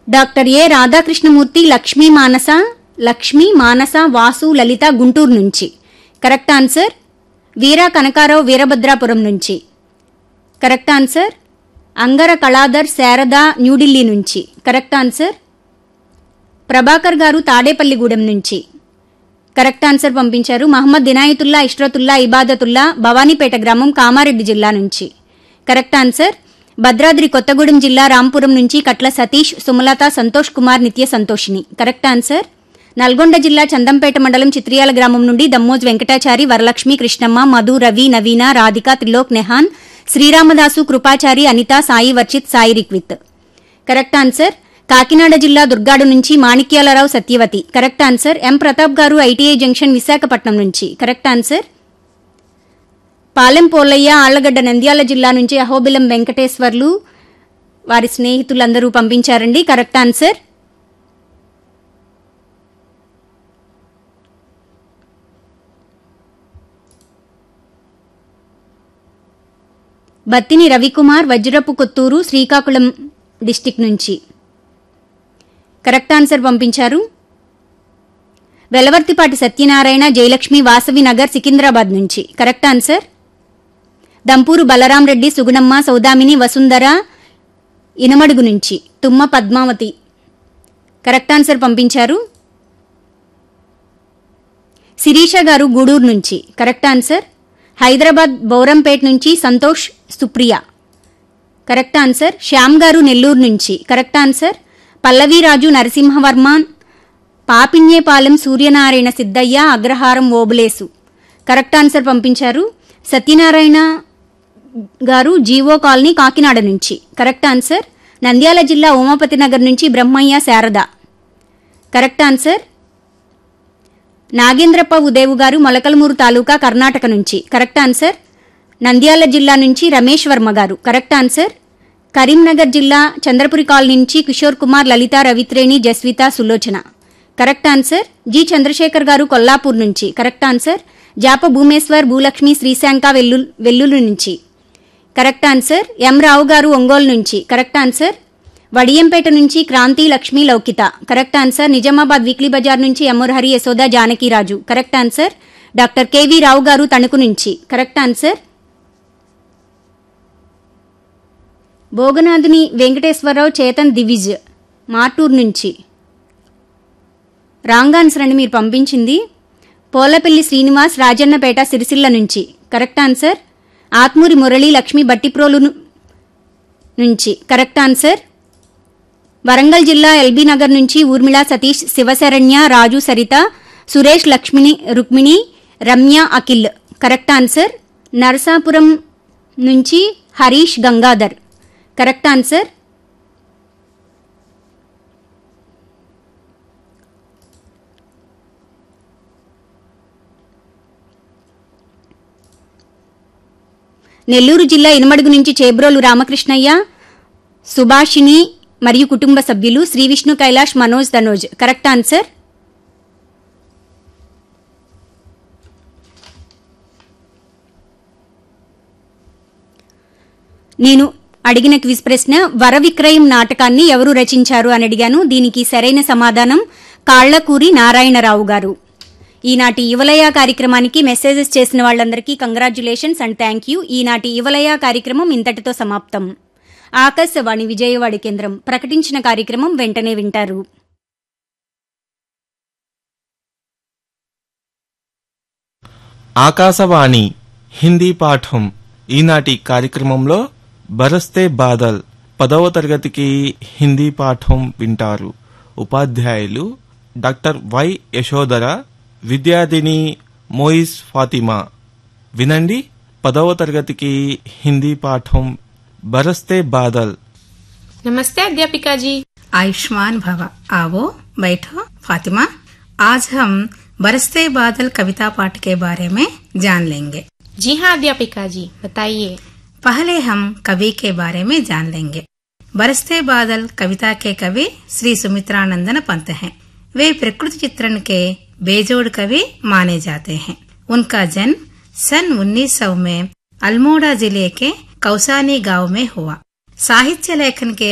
doctor A Radhakrishnamurthy Lakshmi Manasa Lakshmi Manasa Vasu Lalitha Guntur నుంచి correct answer Veera Kanakarao Veerabhadrapuram నుంచి correct answer Angara Kaladhar Sharada New Delhi నుంచి కరెక్ట్ ఆన్సర్ ప్రభాకర్ గారు తాడేపల్లిగూడెం నుంచి కరెక్ట్ ఆన్సర్ పంపించారు మహమ్మద్ దినాయతుల్లా ఇష్రతుల్లా ఇబాదతుల్లా భవానీపేట గ్రామం కామారెడ్డి జిల్లా నుంచి కరెక్ట్ ఆన్సర్ భద్రాద్రి కొత్తగూడెం జిల్లా రాంపురం నుంచి కట్ల సతీష్ సుమలత సంతోష్ కుమార్ నిత్య సంతోషిని కరెక్ట్ ఆన్సర్ నల్గొండ జిల్లా చందంపేట మండలం చిత్రియాల గ్రామం నుండి దమ్మోజ్ వెంకటాచారి వరలక్ష్మి కృష్ణమ్మ మధు రవి నవీన రాధిక త్రిలోక్ నెహాన్ శ్రీరామదాసు కృపాచారి అనిత సాయి వర్చిత్ సాయి రిక్విత్ కరెక్ట్ ఆన్సర్ కాకినాడ జిల్లా దుర్గాడు నుంచి Manikyalarao Satyavathi correct answer M Pratap garu ITI junction Visakhapatnam నుంచి కరెక్ట్ ఆన్సర్ పాలెం పోలయ్య ఆళ్లగడ్డ నంద్యాల జిల్లా నుంచి అహోబిలం వెంకటేశ్వర్లు వారి స్నేహితులందరూ పంపించారండి correct answer Battini Ravikumar Vajrapu Kothuru Srikakulam district నుంచి కరెక్ట్ ఆన్సర్ పంపించారు వెలవర్తిపాటి సత్యనారాయణ జయలక్ష్మి వాసవి నగర్ సికింద్రాబాద్ నుంచి కరెక్ట్ ఆన్సర్ దంపూరు బలరాం రెడ్డి సుగుణమ్మ సౌదామిని వసుంధర ఇనమడుగు నుంచి తుమ్మ పద్మావతి కరెక్ట్ ఆన్సర్ పంపించారు శిరీష గారు గూడూరు నుంచి కరెక్ట్ ఆన్సర్ హైదరాబాద్ బౌరంపేట్ నుంచి సంతోష్ సుప్రియ కరెక్ట్ ఆన్సర్ శ్యామ్ గారు నెల్లూరు నుంచి correct answer Pallaviraju Narasimhavarma Papinyepalem Suryanarayana Siddaiah Agraharam Obulesu correct answer పంపించారు సత్యనారాయణ గారు జీవో కాలనీ కాకినాడ నుంచి కరెక్ట్ ఆన్సర్ నంద్యాల జిల్లా ఉమాపతి నగర్ నుంచి బ్రహ్మయ్య శారద కరెక్ట్ ఆన్సర్ నాగేంద్రప్ప ఉదేవు గారు మొలకలమూరు తాలూకా కర్ణాటక నుంచి కరెక్ట్ ఆన్సర్ నంద్యాల జిల్లా నుంచి రమేష్ వర్మ గారు కరెక్ట్ ఆన్సర్ కరీంనగర్ జిల్లా చంద్రపురి కాలనీ నుంచి Kishore Kumar Lalitha Ravitreni Jaswitha Sulochana correct answer G Chandrasekhar garu Kollapur నుంచి కరెక్ట్ ఆన్సర్ జాప భూమేశ్వర్ భూలక్ష్మి శ్రీశాంక వెల్లు వెల్లుల్లి నుంచి కరెక్ట్ ఆన్సర్ ఎం రావు గారు ఒంగోలు నుంచి కరెక్ట్ ఆన్సర్ వడియంపేట నుంచి Kranthi Lakshmi Loukitha correct answer Nizamabad weekly bazaar నుంచి ఎమ్మూర్హరి Yashoda Janakiraju correct answer doctor KV Rao garu Tanuku నుంచి కరెక్ట్ ఆన్సర్ భోగనాథుని వెంకటేశ్వరరావు చేతన్ దివిజ్ మార్టూర్ నుంచి రాంగ్ ఆన్సర్ అని మీరు పంపించింది పోలపల్లి శ్రీనివాస్ రాజన్నపేట సిరిసిల్ల నుంచి కరెక్ట్ ఆన్సర్ ఆత్మూరి మురళి లక్ష్మి బట్టిప్రోలు ను- నుంచి కరెక్ట్ ఆన్సర్ వరంగల్ జిల్లా ఎల్బీ నగర్ నుంచి ఊర్మిళ సతీష్ శివశరణ్య రాజు సరిత సురేష్ లక్ష్మిని రుక్మిణి రమ్య అఖిల్ కరెక్ట్ ఆన్సర్ నరసాపురం నుంచి హరీష్ గంగాధర్ కరెక్ట్ ఆన్సర్ నెల్లూరు జిల్లా ఇనమడుగు నుంచి చేబ్రోలు రామకృష్ణయ్య సుభాషిణి మరియు కుటుంబ సభ్యులు శ్రీ విష్ణు కైలాష్ మనోజ్ ధనోజ్ కరెక్ట్ ఆన్సర్ నేను అడిగిన క్విజ్ ప్రశ్న వర విక్రయం నాటకాన్ని ఎవరు రచించారు అని అడిగాను దీనికి సరైన సమాధానం కాళ్లకూరి నారాయణరావు గారు ఈనాటి యువలయ కార్యక్రమానికి మెసేజెస్ చేసిన వాళ్ళందరికీ కంగ్రాచ్యులేషన్స్ అండ్ థ్యాంక్ యూ ఈనాటి యువలయ కార్యక్రమం ఇంతటితో సమాప్తం ఆకాశవాణి విజయవాడ కేంద్రం ప్రకటించిన కార్యక్రమం వెంటనే వింటారు ఆకాశవాణి హిందీ పాఠం ఈనాటి కార్యక్రమంలో బరస్తే బాదల్ పదవ తరగతికి హిందీ పాఠం వింటారు ఉపాధ్యాయులు డాక్టర్ వై యశోధర విద్యార్థిని మోయిస్ ఫాతిమా వినండి పదవ తరగతికి హిందీ పాఠం బరస్తే బాదల్ नमस्ते अध्यापिका जी आयुष्मान भव आओ बैठो फातिमा आज हम बरसते बादल कविता पाठ के बारे में जान लेंगे जी हाँ अध्यापिका जी बताइए पहले हम कवि के बारे में जान लेंगे बरसते बादल कविता के कवि श्री सुमित्रानंदन पंत हैं वे प्रकृति चित्रण के बेजोड़ कवि माने जाते हैं उनका जन्म सन 1900 में अल्मोड़ा जिले के कौसानी गांव में हुआ साहित्य लेखन के